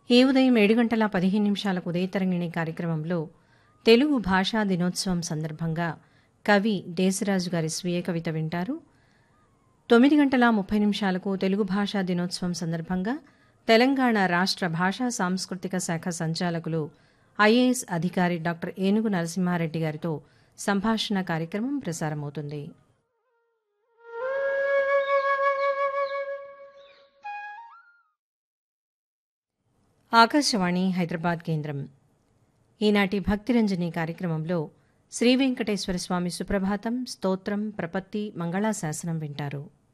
ఈ ఉదయం ఏడు గంటల పదిహేను నిమిషాలకు ఉదయతరంగిణి కార్యక్రమంలో తెలుగు భాషా దినోత్సవం సందర్భంగా కవి దేశరాజు గారి స్వీయ కవిత వింటారు తొమ్మిది గంటల ముప్పై నిమిషాలకు తెలుగు భాషా దినోత్సవం సందర్భంగా తెలంగాణ రాష్ట్ర భాషా సాంస్కృతిక శాఖ సంచాలకులు ఐఏఎస్ అధికారి డాక్టర్ ఏనుగు నరసింహారెడ్డి గారితో సంభాషణ కార్యక్రమం ప్రసారమవుతుంది ఆకాశవాణి హైదరాబాద్ కేంద్రం ఈనాటి భక్తిరంజని కార్యక్రమంలో శ్రీ వెంకటేశ్వర స్వామి సుప్రభాతం స్తోత్రం ప్రపత్తి మంగళాశాసనం వింటారు